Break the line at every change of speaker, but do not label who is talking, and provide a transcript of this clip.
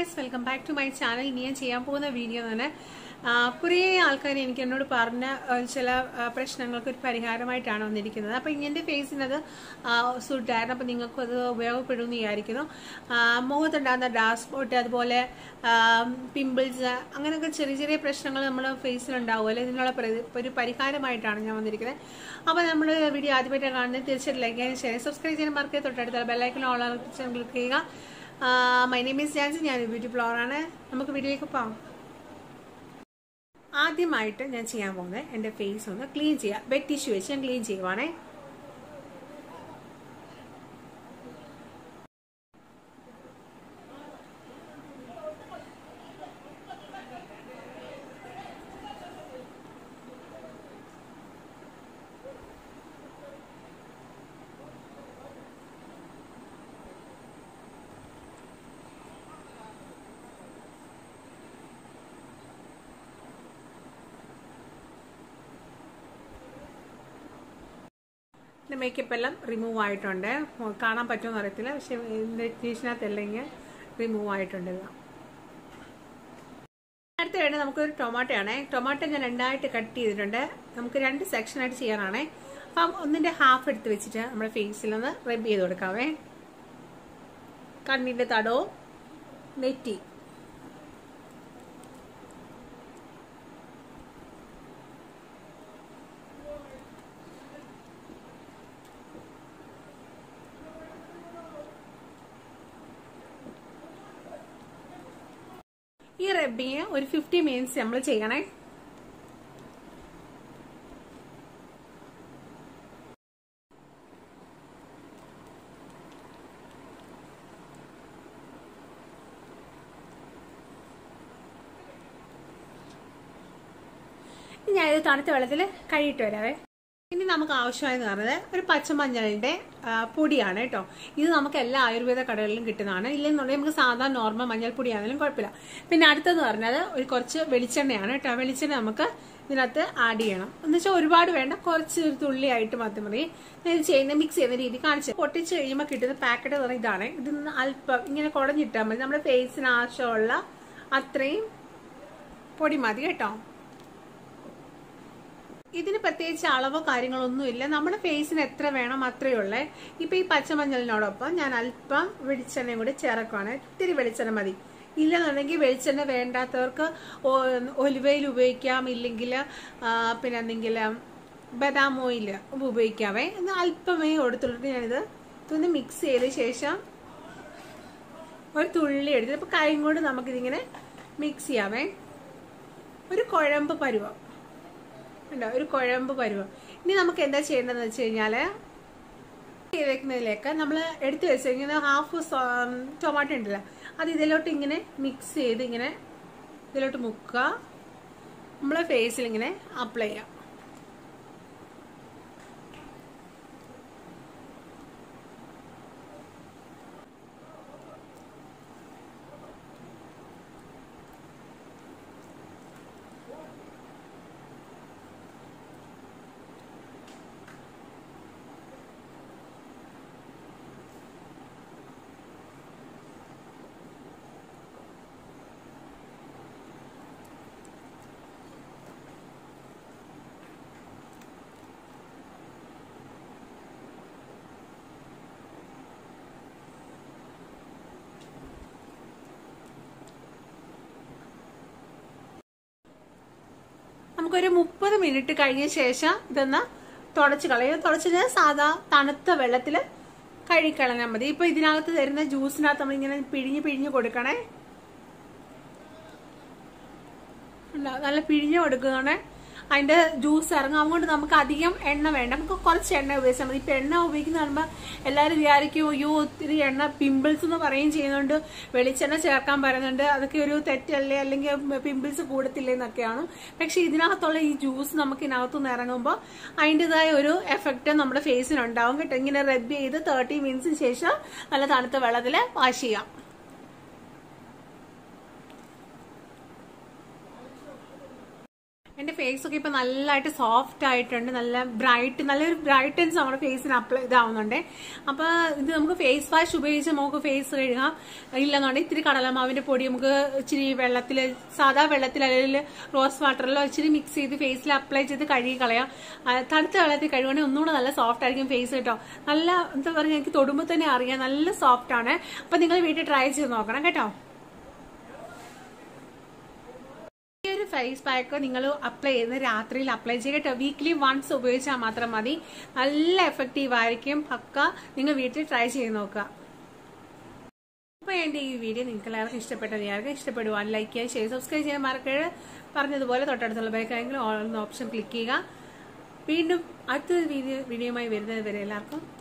Guys welcome back to my channel ഇനി ഞാൻ ചെയ്യാൻ പോകുന്ന വീഡിയോ തന്നെ കുറേ ആൾക്കാർ എനിക്ക് എന്നോട് പറഞ്ഞ ആ, ചില ആ, പ്രശ്നങ്ങൾക്ക് ഒരു പരിഹാരമായിട്ടാണ് വന്നിരിക്കുന്നത് അപ്പോൾ ഇങ്ങനത്തെ ഫേസിനത് സൂട്ടായിരുന്നു അപ്പോൾ നിങ്ങൾക്കും അത് ഉപയോഗപ്പെടുമെന്ന് വിചാരിക്കുന്നു ആ, മുഖത്തുണ്ടാകുന്ന ഡാർക്ക് സ്പോട്ട് അതുപോലെ പിമ്പിൾസ് അങ്ങനെയൊക്കെ ചെറിയ ചെറിയ പ്രശ്നങ്ങൾ നമ്മുടെ ഫേസിലുണ്ടാവുമല്ലോ ഇതിനുള്ള പ്രതി- ഒരു പരിഹാരമായിട്ടാണ് ഞാൻ വന്നിരിക്കുന്നത് അപ്പോൾ നമ്മൾ വീഡിയോ ആദ്യമായിട്ട് കാണുന്നത് തീർച്ചയായിട്ടും ലൈക്ക് ചെയ്യാനും ഷെയർ സബ്സ്ക്രൈബ് ചെയ്യാൻ മറക്കേ തൊട്ടടുത്തുള്ള ബെല്ലൈക്കൺ ഓൾ ക്ലിക്ക് ചെയ്യുക മൈ നെയിം ഈസ് ജാൻസി ഞാൻ ബ്യൂട്ടി ഫ്ലോറാണ് നമുക്ക് വീഡിയോയിലേക്ക് പോകാം ആദ്യമായിട്ട് ഞാൻ ചെയ്യാൻ പോകുന്നത് എൻ്റെ ഫേസ് ഒന്ന് ക്ലീൻ ചെയ്യാം വെറ്റ് ടിഷ്യൂ വെച്ച് ഞാൻ ക്ലീൻ ചെയ്യുവാണേ എൻ്റെ മേക്കപ്പ് എല്ലാം റിമൂവ് ആയിട്ടുണ്ട് ഓ, കാണാൻ പറ്റുമെന്ന് അറിയത്തില്ല പക്ഷെ ഇൻവെസ്റ്റിഗേഷനകത്ത് അല്ലെങ്കിൽ റിമൂവ് ആയിട്ടുണ്ട് എല്ലാം അടുത്ത വേണ്ടത് നമുക്കൊരു ടൊമാറ്റോ ആണേ ടൊമാറ്റോ ഞാൻ രണ്ടായിട്ട് കട്ട് ചെയ്തിട്ടുണ്ട് നമുക്ക് രണ്ട് സെക്ഷനായിട്ട് ചെയ്യാനാണേ അപ്പം ഒന്നിന്റെ ഹാഫ് എടുത്ത് വെച്ചിട്ട് നമ്മുടെ ഫേസിൽ ഒന്ന് റബ് ചെയ്ത് കൊടുക്കാവേ കണ്ണിന്റെ തടവും നെറ്റി ഈ റബ്ബിങ് ഒരു ഫിഫ്റ്റി മിനിറ്റ്സ് നമ്മൾ ചെയ്യണേ ഇനി ഞാനിത് തണുത്ത വെള്ളത്തിൽ കഴുകിയിട്ട് വരാവേ ഇനി നമുക്ക് ആവശ്യമായെന്ന് പറഞ്ഞത് ഒരു പച്ചമഞ്ഞളിന്റെ ആ, പൊടിയാണ് കേട്ടോ ഇത് നമുക്ക് എല്ലാ ആയുർവേദ കടകളിലും കിട്ടുന്നതാണ് ഇല്ലെന്നുണ്ടെങ്കിൽ നമുക്ക് സാധാരണ നോർമൽ മഞ്ഞൾപ്പൊടിയാണെങ്കിലും കുഴപ്പമില്ല പിന്നെ അടുത്തെന്ന് പറഞ്ഞത് ഒരു കുറച്ച് വെളിച്ചെണ്ണയാണ് കേട്ടോ വെളിച്ചെണ്ണ നമുക്ക് ഇതിനകത്ത് ആഡ് ചെയ്യണം എന്ന് വെച്ചാൽ ഒരുപാട് വേണ്ട കുറച്ച് ഒരു തുള്ളിയായിട്ട് മാത്രം മതി ഞാൻ ഇത് ചെയ്യുന്ന മിക്സ് ചെയ്യുന്ന രീതി കാണിച്ചു പൊട്ടിച്ച് കഴിയുമ്പോൾ കിട്ടുന്ന പാക്കറ്റ് എന്ന് പറഞ്ഞാൽ ഇതാണ് ഇതിന് അല്പം ഇങ്ങനെ കുടഞ്ഞിട്ടാൽ മതി നമ്മുടെ ഫേസിന് ആവശ്യമുള്ള അത്രയും പൊടി മതി കേട്ടോ ഇതിന് പ്രത്യേകിച്ച് അളവോ കാര്യങ്ങളൊന്നുമില്ല നമ്മുടെ ഫേസിന് എത്ര വേണം അത്രയേ ഉള്ളേ ഇപ്പൊ ഈ പച്ചമഞ്ഞളിനോടൊപ്പം ഞാൻ അല്പം വെളിച്ചെണ്ണയും കൂടി ചേർക്കുവാണ് ഇത്തിരി വെളിച്ചെണ്ണ മതി ഇല്ലെന്നുണ്ടെങ്കിൽ വെളിച്ചെണ്ണ വേണ്ടാത്തവർക്ക് ഒലിവയിൽ ഉപയോഗിക്കാം ഇല്ലെങ്കിൽ പിന്നെ എന്തെങ്കിൽ ബദാം ഓയിൽ ഉപയോഗിക്കാവേ എന്ന് അല്പമേ കൊടുത്തിട്ട് ഞാനിത് ഇതൊന്ന് മിക്സ് ചെയ്ത ശേഷം ഒരു തുള്ളി എടുത്ത് ഇപ്പൊ കൈ കൊണ്ട് നമുക്കിതിങ്ങനെ മിക്സ് ചെയ്യാവേ ഒരു കുഴമ്പ് പരുവം ഉണ്ടോ ഒരു കുഴമ്പ് പരുവം ഇനി നമുക്ക് എന്താ ചെയ്യേണ്ടതെന്ന് വെച്ച് കഴിഞ്ഞാല് ചെയ്തേക്കുന്നതിലേക്ക് നമ്മൾ എടുത്തു വെച്ചിരിക്കുന്ന ഹാഫ് ടൊമാറ്റോ ഉണ്ടല്ലോ അത് ഇതിലോട്ട് ഇങ്ങനെ മിക്സ് ചെയ്ത് ഇങ്ങനെ ഇതിലോട്ട് മുക്കുക നമ്മളെ ഫേസിൽ ഇങ്ങനെ അപ്ലൈ ചെയ്യാം നമുക്കൊരു മുപ്പത് മിനിറ്റ് കഴിഞ്ഞ ശേഷം ഇതൊന്ന് തുടച്ച് കളയും തുടച്ചിട്ട് സാധാ തണുത്ത വെള്ളത്തിൽ കഴുകിക്കളഞ്ഞാൽ മതി ഇപ്പൊ ഇതിനകത്ത് തരുന്ന ജ്യൂസിനകത്ത് നമ്മൾ ഇങ്ങനെ പിഴിഞ്ഞ് പിഴിഞ്ഞ് കൊടുക്കണേ ഉണ്ടോ? നല്ല പിഴിഞ്ഞ് കൊടുക്കുകയാണെ അതിന്റെ ജ്യൂസ് ഇറങ്ങും അതുകൊണ്ട് നമുക്ക് അധികം എണ്ണ വേണ്ട നമുക്ക് കുറച്ച് എണ്ണ ഉപയോഗിച്ചാൽ മതി ഇപ്പൊ എണ്ണ ഉപയോഗിക്കുന്ന പറയുമ്പോൾ എല്ലാവരും വിചാരിക്കും അയ്യോ ഒത്തിരി എണ്ണ പിമ്പിൾസ് എന്ന് പറയുകയും ചെയ്യുന്നുണ്ട് വെളിച്ചെണ്ണ ചേർക്കാൻ പറയുന്നുണ്ട് അതൊക്കെ ഒരു തെറ്റല്ലേ അല്ലെങ്കിൽ പിമ്പിൾസ് കൂടത്തില്ലേ എന്നൊക്കെയാണ് പക്ഷെ ഇതിനകത്തുള്ള ഈ ജ്യൂസ് നമുക്ക് ഇതിനകത്തുനിന്ന് ഇറങ്ങുമ്പോൾ അതിൻ്റെതായ ഒരു എഫക്റ്റ് നമ്മുടെ ഫേസിനുണ്ടാവും കേട്ടോ ഇങ്ങനെ റബ്ബ് ചെയ്ത് തേർട്ടി മിനിറ്റ്സിന് ശേഷം നല്ല തണുത്ത വെള്ളത്തിൽ വാഷ് ചെയ്യാം എന്റെ ഫേസ് ഒക്കെ ഇപ്പൊ നല്ലതായിട്ട് സോഫ്റ്റ് ആയിട്ടുണ്ട് നല്ല ബ്രൈറ്റ് നല്ലൊരു ബ്രൈറ്റൻസ് നമ്മുടെ ഫേസിന് അപ്ലൈ ഇതാവുന്നുണ്ട് അപ്പൊ ഇത് നമുക്ക് ഫേസ് വാഷ് ഉപയോഗിച്ച് നമുക്ക് ഫേസ് കഴുകാം ഇല്ലെന്നുണ്ടെങ്കിൽ ഇത്തിരി കടലമാവിന്റെ പൊടി നമുക്ക് ഇച്ചിരി വെള്ളത്തിൽ സാധാ വെള്ളത്തിൽ അല്ലെങ്കിൽ റോസ് വാട്ടറിലോ ഇച്ചിരി മിക്സ് ചെയ്ത് ഫേസിൽ അപ്ലൈ ചെയ്ത് കഴുകി കളയാം ആ, തണുത്ത വെള്ളത്തിൽ കഴുകുകയാണെങ്കിൽ ഒന്നുകൂടെ നല്ല സോഫ്റ്റ് ആയിരിക്കും ഫേസ് കേട്ടോ നല്ല എന്താ പറയുക എനിക്ക് തൊടുമ്പോൾ തന്നെ അറിയാം നല്ല സോഫ്റ്റ് ആണ് അപ്പൊ നിങ്ങൾ വീട്ടിൽ ട്രൈ ചെയ്ത് നോക്കണം കേട്ടോ ഈ ഒരു ഫേസ് പാക്ക് നിങ്ങൾ അപ്ലൈ ചെയ്യുന്ന രാത്രിയിൽ അപ്ലൈ ചെയ്യുക കേട്ടോ വീക്ക്ലി വൺസ് ഉപയോഗിച്ചാൽ മാത്രം മതി നല്ല എഫക്റ്റീവ് ആയിരിക്കും പക്ക നിങ്ങൾ വീട്ടിൽ ട്രൈ ചെയ്ത് നോക്കുക അപ്പോൾ എൻ്റെ ഈ വീഡിയോ നിങ്ങൾക്ക് എല്ലാവർക്കും ഇഷ്ടപ്പെട്ടത് ആർക്കും ഇഷ്ടപ്പെടുവാൻ ലൈക്ക് ചെയ്യുക ഷെയർ സബ്സ്ക്രൈബ് ചെയ്യാൻ മറക്കരുത് പറഞ്ഞതുപോലെ തൊട്ടടുത്തുള്ള ബൈക്കായെങ്കിലും ഓൾ ഓപ്ഷൻ ക്ലിക്ക് ചെയ്യുക വീണ്ടും അടുത്ത വീഡിയോ വീഡിയോയുമായി വരുന്നത് വരെ എല്ലാവർക്കും